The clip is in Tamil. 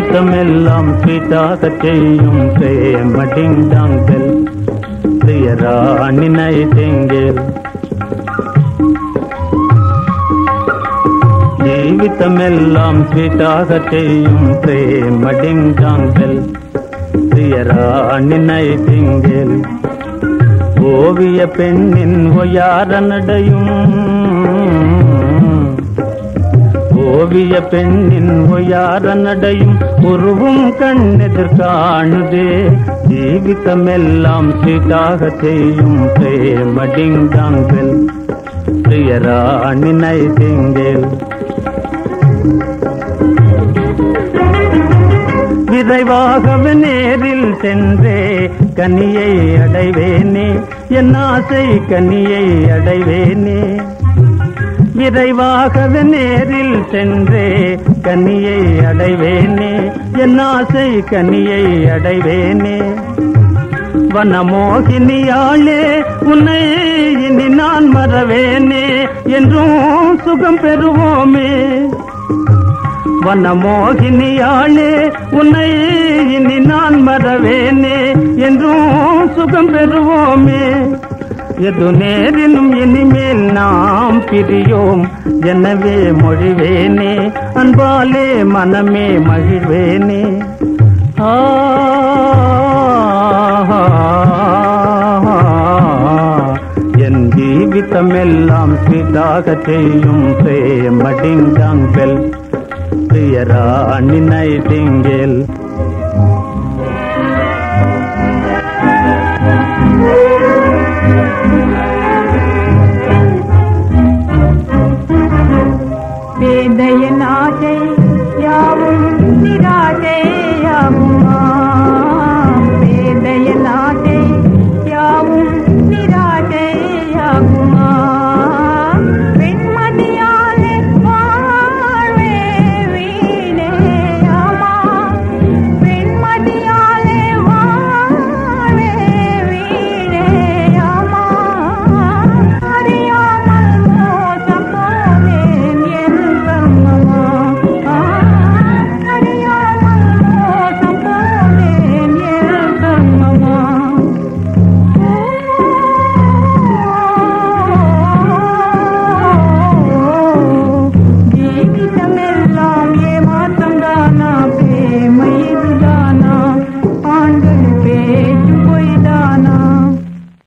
ஜீவிதமெல்லாம் ஸ்வீட்டாக செய்யும் பிரேமடிங் டாங்கல் பிரியராணி நைட்டிங்கேல் ஜீவிதமெல்லாம் ஸ்வீட்டாக செய்யும் பிரேமடிங் டாங்கல் பிரியராணி நைட்டிங்கேல் ஓவிய பெண்ணின் ஒயார நடையும் ஓவிய பெண்ணின் ஒயார நடையும் உருவும் கண்ணெதிர் காணுதே ஜீவிதமெல்லாம் சீட்டாக செய்யும் பிரேமடிங் டாங்கல் பிரியராணி நைட்டிங்கேல் விரைவாகவே நேரில் சென்றே கனியை அடைவேனே என் ஆசை கனியை அடைவேனே விரைவாகவே நேரில் சென்றே கனியை அடைவேனே என் ஆசை கனியை அடைவேனே வனமோகினியாளே உன்னை இனி நான் மறவேனே என்றும் சுகம் பெறுவோமே வனமோகினியாளே உன்னை இனி நான் மறவேனே என்றும் சுகம் பெறுவோமே எது நேரினும் இனிமேல் நாம் பிரியோம் எனவே மொழிவேனே அன்பாலே மனமே மகிழ்வேனே ஆ என் ஜீவிதமெல்லாம் ஸ்வீட்டாக செய்யும் பிரேமடிங்காங்கல் பிரியராணி நைட்டிங்கேல் பேதையன் ஆசை யாவும் நிராசை